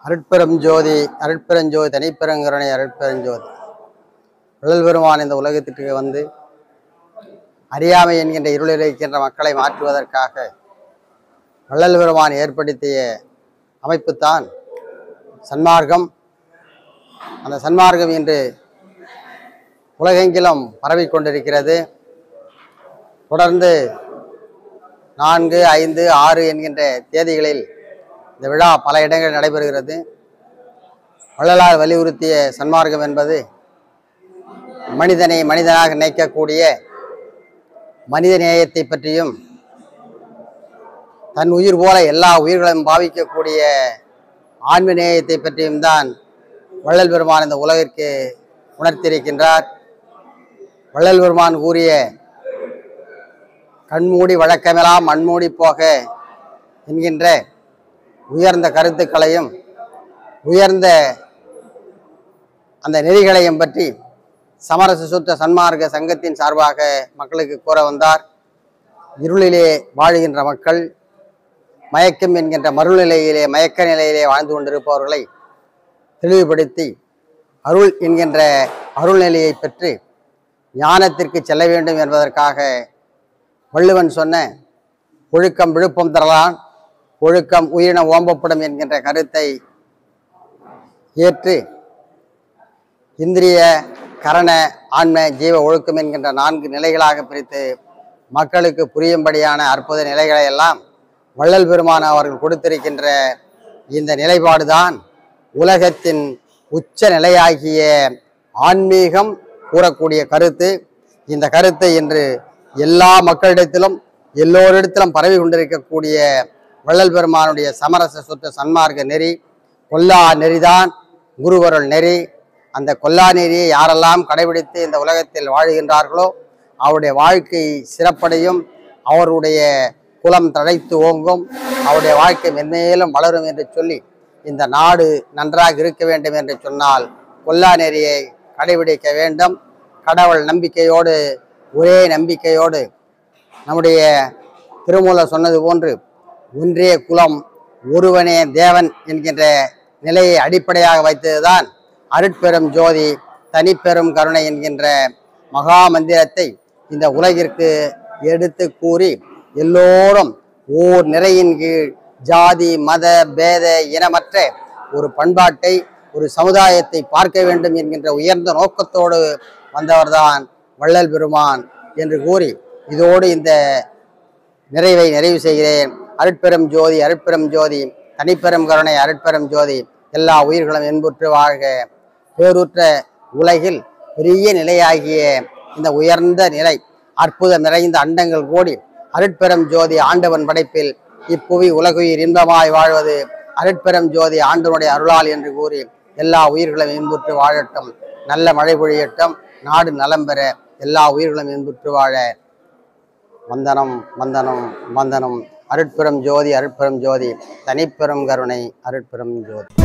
அருட்பெரும் ஜோதி அருட்பெருஞ்சோதி தனிப்பெருங்கருணை அருட்பெருஞ்சோதி வள்ளல் பெருமான் இந்த உலகத்திற்கு வந்து அறியாமை என்கின்ற இருளில் இருக்கின்ற மக்களை மாற்றுவதற்காக வள்ளல் பெருமான் ஏற்படுத்திய அமைப்புத்தான் சன்மார்க்கம் அந்த சன்மார்க்கம் இன்று உலகெங்கிலும் பரவிக் கொண்டிருக்கிறது தொடர்ந்து நான்கு ஐந்து ஆறு என்கின்ற தேதிகளில் இந்த விழா பல இடங்களில் நடைபெறுகிறது வள்ளலார் வலியுறுத்திய சன்மார்க்கம் என்பது மனிதனை மனிதனாக நினைக்கக்கூடிய மனித நேயத்தை பற்றியும் தன் உயிர் போல எல்லா உயிர்களையும் பாவிக்கக்கூடிய ஆன்ம நேயத்தை பற்றியும் தான் வள்ளல் பெருமான் இந்த உலகிற்கு உணர்த்தியிருக்கின்றார் வள்ளல் பெருமான் கூறிய கண்மூடி வழக்கமெல்லாம் மண்மூடி போக என்கின்ற உயர்ந்த கருத்துக்களையும் உயர்ந்த அந்த நெறிகளையும் பற்றி சமரச சுத்த சன்மார்க்க சங்கத்தின் சார்பாக மக்களுக்கு கூற வந்தார் இருளிலே வாழுகின்ற மக்கள் மயக்கம் என்கின்ற மறுநிலையிலே மயக்க நிலையிலே வாழ்ந்து கொண்டிருப்பவர்களை தெளிவுபடுத்தி அருள் என்கின்ற அருள் நிலையை பெற்று ஞானத்திற்கு செல்ல வேண்டும் என்பதற்காக வள்ளுவன் சொன்ன ஒழுக்கம் விழுப்பம் தரலான் ஒழுக்கம் உயிரின ஓம்பப்படும் என்கின்ற கருத்தை ஏற்று இந்திரிய கரண ஆன்ம ஜீவ ஒழுக்கம் என்கின்ற நான்கு நிலைகளாக பிரித்து மக்களுக்கு புரியும்படியான அற்புத நிலைகளை எல்லாம் வள்ளல் பெருமான் அவர்கள் கொடுத்திருக்கின்ற இந்த நிலைப்பாடுதான் உலகத்தின் உச்ச நிலையாகிய ஆன்மீகம் கூறக்கூடிய கருத்து இந்த கருத்தை இன்று எல்லா மக்களிடத்திலும் எல்லோரிடத்திலும் பரவி கொண்டிருக்கக்கூடிய வள்ளல் பெருமானுடைய சமரச சுத்த சன்மார்க்க நெறி கொல்லா நெறிதான் குருவருள் நெறி அந்த கொல்லா நெறியை யாரெல்லாம் கடைபிடித்து இந்த உலகத்தில் வாழுகின்றார்களோ அவருடைய வாழ்க்கை சிறப்படையும் அவருடைய குலம் தழைத்து ஓங்கும் அவருடைய வாழ்க்கை மென்மேலும் வளரும் என்று சொல்லி இந்த நாடு நன்றாக இருக்க வேண்டும் என்று சொன்னால் கொல்லா நெறியை கடைபிடிக்க வேண்டும் கடவுள் நம்பிக்கையோடு ஒரே நம்பிக்கையோடு நம்முடைய திருமூலர் சொன்னது போன்று ஒன்றே குலம் ஒருவனே தேவன் என்கின்ற நிலையை அடிப்படையாக வைத்ததுதான் அருட்பெரும் ஜோதி தனிப்பெரும் கருணை என்கின்ற மகா மந்திரத்தை இந்த உலகிற்கு எடுத்து கூறி எல்லோரும் ஓர் நிறையின் கீழ் ஜாதி மத பேத இனமற்ற ஒரு பண்பாட்டை ஒரு சமுதாயத்தை பார்க்க வேண்டும் என்கின்ற உயர்ந்த நோக்கத்தோடு வந்தவர்தான் வள்ளல் பெருமான் என்று கூறி இதோடு இந்த நிறைவை நிறைவு செய்கிறேன் அருட்பெரும் ஜோதி அருட்பெரும் ஜோதி தனிப்பெரும் கருணை அருட்பெரும் ஜோதி எல்லா உயிர்களும் என்புற்று வாழ்க பேருற்ற உலகில் பெரிய நிலையாகிய இந்த உயர்ந்த நிலை அற்புதம் நிறைந்த அண்டங்கள் கூடி அருட்பெரும் ஜோதி ஆண்டவன் படைப்பில் இப்புவி உலகுயிர் இன்பமாய் வாழ்வது அருட்பெரும் ஜோதி ஆண்டவனுடைய அருளால் என்று கூறி எல்லா உயிர்களும் இன்புற்று வாழட்டும் நல்ல மழை பொழியட்டும் நாடு நலம் பெற எல்லா உயிர்களும் இன்புற்று வாழ வந்தனம் வந்தனம் வந்தனம் அருட்பெரும் ஜோதி அருட்பெரும் ஜோதி தனிப்பெரும் கருணை அருட்பெரும் ஜோதி